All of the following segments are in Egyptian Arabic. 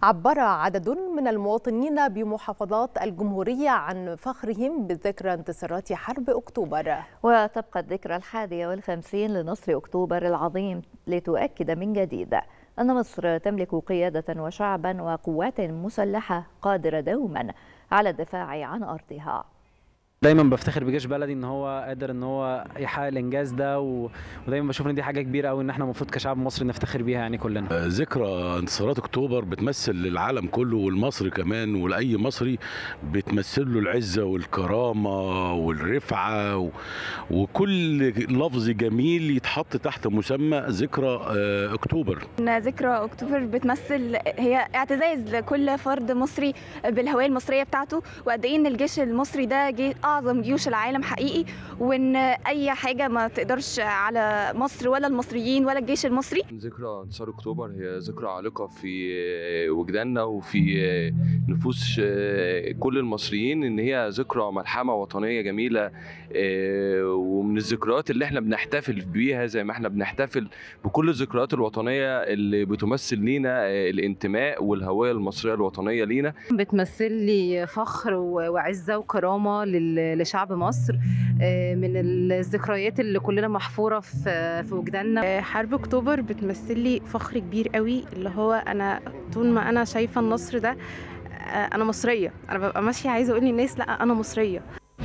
عبر عدد من المواطنين بمحافظات الجمهورية عن فخرهم بذكرى انتصارات حرب أكتوبر وتبقى الذكرى الحادية والخمسين لنصر أكتوبر العظيم لتؤكد من جديد أن مصر تملك قيادة وشعبا وقوات مسلحة قادرة دوما على الدفاع عن أرضها دايما بفتخر بجيش بلدي ان هو قادر ان هو يحقق الانجاز ده و... ودايما بشوف ان دي حاجه كبيره قوي ان احنا المفروض كشعب مصري نفتخر بيها يعني كلنا ذكرى انتصارات اكتوبر بتمثل للعالم كله والمصري كمان ولاي مصري بتمثل له العزه والكرامه والرفعه و... وكل لفظ جميل يتحط تحت مسمى ذكرى اكتوبر ذكرى اكتوبر بتمثل هي اعتزاز لكل فرد مصري بالهويه المصريه بتاعته وقد ايه ان الجيش المصري ده جيش اعظم جيوش العالم حقيقي وان اي حاجه ما تقدرش على مصر ولا المصريين ولا الجيش المصري ذكرى انتصار اكتوبر هي ذكرى عالقه في وجداننا وفي نفوس كل المصريين ان هي ذكرى ملحمه وطنيه جميله ومن الذكريات اللي احنا بنحتفل بيها زي ما احنا بنحتفل بكل الذكريات الوطنيه اللي بتمثل لينا الانتماء والهويه المصريه الوطنيه لينا بتمثل لي فخر وعزه وكرامه لشعب مصر من الذكريات اللي كلنا محفوره في في وجداننا حرب اكتوبر بتمثل لي فخر كبير قوي اللي هو انا طول ما انا شايفه النصر ده انا مصريه انا ببقى ماشيه عايزه اقول للناس لا انا مصريه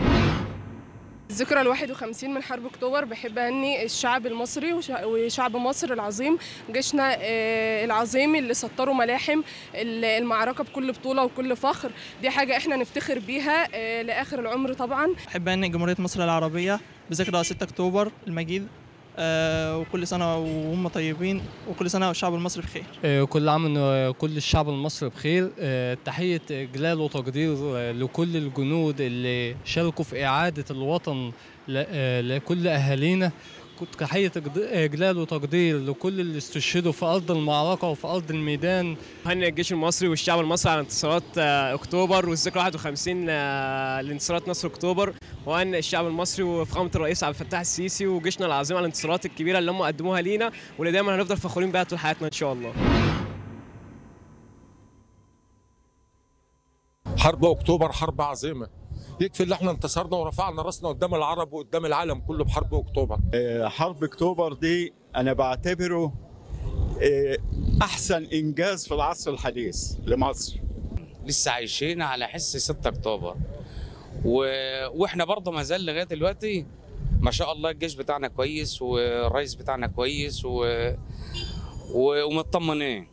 الذكرى ال 51 من حرب اكتوبر بحب اهني الشعب المصري وشعب مصر العظيم جيشنا العظيم اللي سطروا ملاحم المعركه بكل بطوله وكل فخر دي حاجه احنا نفتخر بيها لاخر العمر طبعا بحب اهني جمهوريه مصر العربيه بذكرى 6 اكتوبر المجيد آه وكل سنه وهم طيبين وكل سنه والشعب المصري بخير آه كل عام كل الشعب المصري بخير آه تحيه اجلال وتقدير لكل الجنود اللي شاركوا في اعاده الوطن لكل اهالينا تحية إجلال وتقدير لكل اللي استشهدوا في أرض المعركة وفي أرض الميدان هنئ الجيش المصري والشعب المصري على انتصارات أكتوبر والذكرى 51 لانتصارات نصر أكتوبر وهنئ الشعب المصري وفخامة الرئيس عبد الفتاح السيسي وجيشنا العظيم على الانتصارات الكبيرة اللي هم قدموها لينا واللي دايما هنفضل فخورين بيها طول حياتنا إن شاء الله حرب أكتوبر حرب عظيمة يكفي اللي احنا انتصرنا ورفعنا راسنا قدام العرب وقدام العالم كله بحرب اكتوبر حرب اكتوبر دي انا بعتبره احسن انجاز في العصر الحديث لمصر لسه عايشين على حس 6 اكتوبر و... واحنا برضه ما زال لغايه دلوقتي ما شاء الله الجيش بتاعنا كويس والرئيس بتاعنا كويس و... و... ومطمنين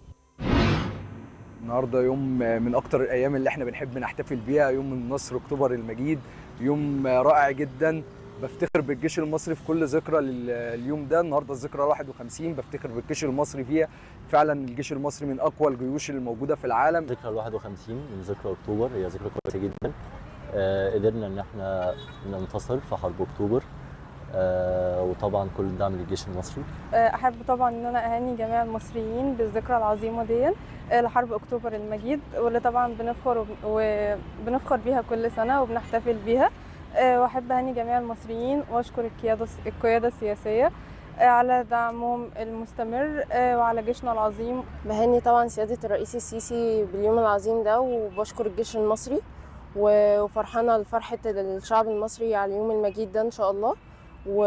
النهارده يوم من اكتر الايام اللي احنا بنحب نحتفل بيها يوم النصر اكتوبر المجيد يوم رائع جدا بفتخر بالجيش المصري في كل ذكرى لليوم ده النهارده الذكرى 51 بفتخر بالجيش المصري فيها فعلا الجيش المصري من اقوى الجيوش الموجوده في العالم ذكرى 51 من ذكرى اكتوبر هي ذكرى كويسه جدا آه قدرنا ان احنا ننتصر في حرب اكتوبر آه وطبعا كل الدعم للجيش المصري احب طبعا ان انا اهني جميع المصريين بالذكرى العظيمه دي لحرب اكتوبر المجيد واللي طبعا بنفخر وبنفخر بيها كل سنه وبنحتفل بيها واحب اهني جميع المصريين واشكر القياده القياده السياسيه على دعمهم المستمر وعلى جيشنا العظيم بهني طبعا سياده الرئيس السيسي باليوم العظيم ده وبشكر الجيش المصري وفرحانه لفرحه الشعب المصري على اليوم المجيد ده ان شاء الله و...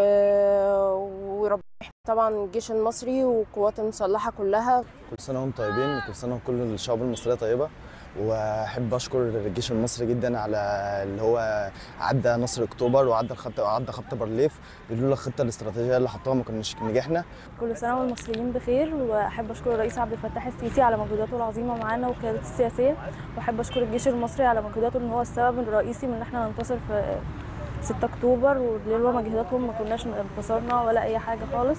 وربنا طبعا الجيش المصري والقوات المسلحه كلها كل سنه وانتم طيبين كل سنه وكل الشعوب المصريه طيبه واحب اشكر الجيش المصري جدا على اللي هو عدى نصر اكتوبر وعدى الخط وعدى خط بارليف لولا الخطه الاستراتيجيه اللي حطوها ما كناش نجحنا كل سنه والمصريين بخير واحب اشكر الرئيس عبد الفتاح السيسي على مجهوداته العظيمه معانا وقيادته السياسيه واحب اشكر الجيش المصري على مجهوداته ان هو السبب الرئيسي من ان احنا ننتصر في 6 اكتوبر ولولا مجهوداتهم ما كناش انتصرنا ولا اي حاجه خالص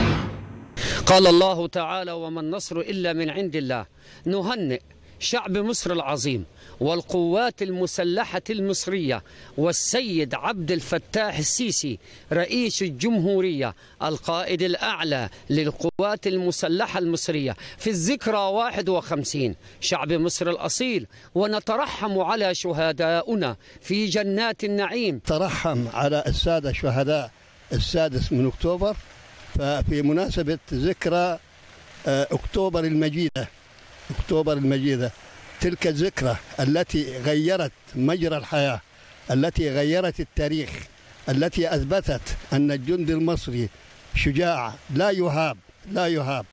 قال الله تعالى وما النصر الا من عند الله نهنئ شعب مصر العظيم والقوات المسلحة المصرية والسيد عبد الفتاح السيسي رئيس الجمهورية القائد الأعلى للقوات المسلحة المصرية في الذكرى 51 شعب مصر الأصيل ونترحم على شهداؤنا في جنات النعيم ترحم على السادة شهداء السادس من أكتوبر ففي مناسبة ذكرى أكتوبر المجيدة أكتوبر المجيدة تلك الذكرى التي غيرت مجرى الحياة التي غيرت التاريخ التي أثبتت أن الجندي المصري شجاع لا يهاب لا يهاب